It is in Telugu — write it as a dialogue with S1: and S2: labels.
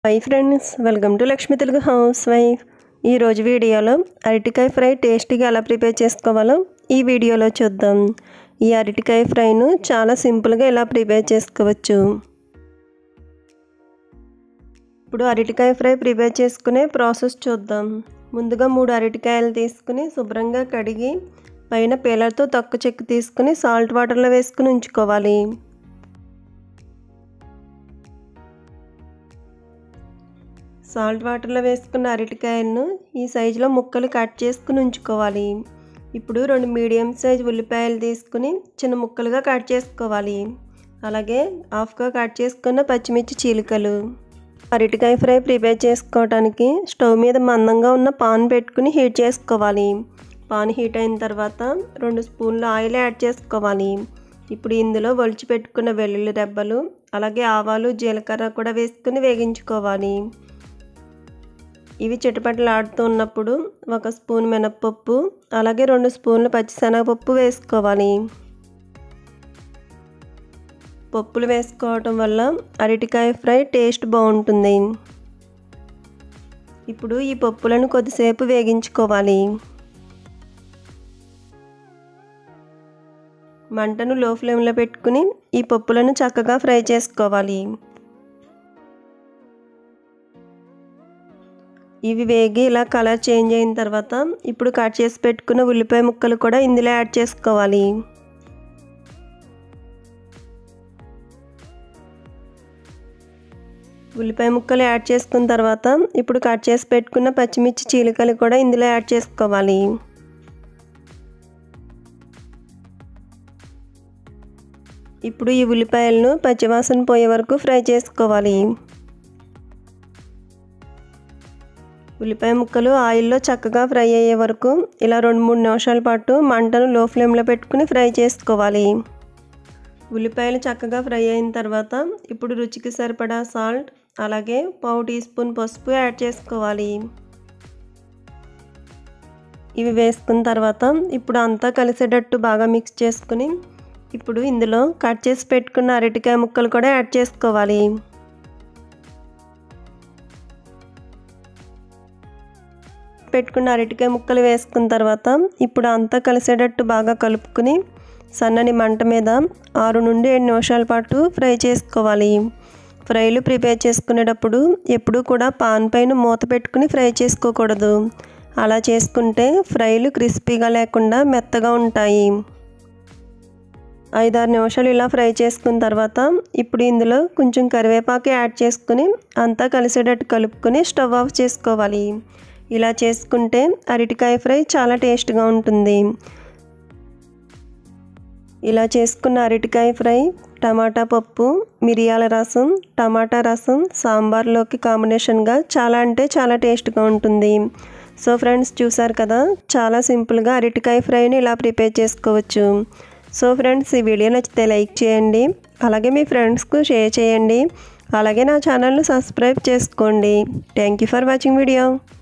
S1: high friends welcome to Lakshmi Telugu housewife ఈరోజు వీడియోలో అరటికాయ ఫ్రై టేస్టీగా ఎలా ప్రిపేర్ చేసుకోవాలో ఈ వీడియోలో చూద్దాం ఈ అరటికాయ ఫ్రైను చాలా సింపుల్గా ఎలా ప్రిపేర్ చేసుకోవచ్చు ఇప్పుడు అరటికాయ ఫ్రై ప్రిపేర్ చేసుకునే ప్రాసెస్ చూద్దాం ముందుగా మూడు అరటికాయలు తీసుకుని శుభ్రంగా కడిగి పైన పీలర్తో తొక్క చెక్కు తీసుకుని సాల్ట్ వాటర్లో వేసుకుని ఉంచుకోవాలి సాల్ట్ వాటర్లో వేసుకున్న అరటికాయలను ఈ సైజులో ముక్కలు కట్ చేసుకుని ఉంచుకోవాలి ఇప్పుడు రెండు మీడియం సైజ్ ఉల్లిపాయలు తీసుకుని చిన్న ముక్కలుగా కట్ చేసుకోవాలి అలాగే హాఫ్గా కట్ చేసుకున్న పచ్చిమిర్చి చీలికలు అరటికాయ ఫ్రై ప్రిపేర్ చేసుకోవడానికి స్టవ్ మీద మందంగా ఉన్న పాన్ పెట్టుకుని హీట్ చేసుకోవాలి పాన్ హీట్ అయిన తర్వాత రెండు స్పూన్ల ఆయిల్ యాడ్ చేసుకోవాలి ఇప్పుడు ఇందులో ఒలిచి పెట్టుకున్న వెల్లుల్లి రెబ్బలు అలాగే ఆవాలు జీలకర్ర కూడా వేసుకుని వేగించుకోవాలి ఇవి చిటపటలు ఆడుతూ ఉన్నప్పుడు ఒక స్పూన్ మినప్పప్పు అలాగే రెండు స్పూన్లు పచ్చిశనగపప్పు వేసుకోవాలి పప్పులు వేసుకోవటం వల్ల అరటికాయ ఫ్రై టేస్ట్ బాగుంటుంది ఇప్పుడు ఈ పప్పులను కొద్దిసేపు వేగించుకోవాలి మంటను లో ఫ్లేమ్లో పెట్టుకుని ఈ పప్పులను చక్కగా ఫ్రై చేసుకోవాలి ఇవి వేగి ఇలా కలర్ చేంజ్ అయిన తర్వాత ఇప్పుడు కట్ చేసి పెట్టుకున్న ఉల్లిపాయ ముక్కలు కూడా ఇందులో యాడ్ చేసుకోవాలి ఉల్లిపాయ ముక్కలు యాడ్ చేసుకున్న తర్వాత ఇప్పుడు కట్ చేసి పెట్టుకున్న పచ్చిమిర్చి చీలికలు కూడా ఇందులో యాడ్ చేసుకోవాలి ఇప్పుడు ఈ ఉల్లిపాయలను పచ్చివాసన పోయే వరకు ఫ్రై చేసుకోవాలి ఉల్లిపాయ ముక్కలు ఆయిల్లో చక్కగా ఫ్రై అయ్యే వరకు ఇలా రెండు మూడు నిమిషాల పాటు మంటను లో ఫ్లేమ్లో పెట్టుకుని ఫ్రై చేసుకోవాలి ఉల్లిపాయలు చక్కగా ఫ్రై అయిన తర్వాత ఇప్పుడు రుచికి సరిపడా సాల్ట్ అలాగే పావు టీ స్పూన్ పసుపు యాడ్ చేసుకోవాలి ఇవి వేసుకున్న తర్వాత ఇప్పుడు అంతా కలిసేటట్టు బాగా మిక్స్ చేసుకుని ఇప్పుడు ఇందులో కట్ చేసి పెట్టుకున్న అరటికాయ ముక్కలు కూడా యాడ్ చేసుకోవాలి పెట్టుకున్న అరటికాయ ముక్కలు వేసుకున్న తర్వాత ఇప్పుడు అంతా కలిసేటట్టు బాగా కలుపుకుని సన్నని మంట మీద ఆరు నుండి ఏడు నిమిషాల పాటు ఫ్రై చేసుకోవాలి ఫ్రైలు ప్రిపేర్ చేసుకునేటప్పుడు ఎప్పుడూ కూడా పాన్ పైన మూత పెట్టుకుని ఫ్రై చేసుకోకూడదు అలా చేసుకుంటే ఫ్రైలు క్రిస్పీగా లేకుండా మెత్తగా ఉంటాయి ఐదారు నిమిషాలు ఇలా ఫ్రై చేసుకున్న తర్వాత ఇప్పుడు ఇందులో కొంచెం కరివేపాకు యాడ్ చేసుకుని అంతా కలిసేటట్టు కలుపుకొని స్టవ్ ఆఫ్ చేసుకోవాలి ఇలా చేసుకుంటే అరటికాయ ఫ్రై చాలా టేస్ట్గా ఉంటుంది ఇలా చేసుకున్న అరటికాయ ఫ్రై టమాటా పప్పు మిరియాల రసం టమాటా రసం సాంబార్లోకి కాంబినేషన్గా చాలా అంటే చాలా టేస్ట్గా ఉంటుంది సో ఫ్రెండ్స్ చూసారు కదా చాలా సింపుల్గా అరటికాయ ఫ్రైని ఇలా ప్రిపేర్ చేసుకోవచ్చు సో ఫ్రెండ్స్ ఈ వీడియో నచ్చితే లైక్ చేయండి అలాగే మీ ఫ్రెండ్స్కు షేర్ చేయండి అలాగే నా ఛానల్ను సబ్స్క్రైబ్ చేసుకోండి thank you for watching video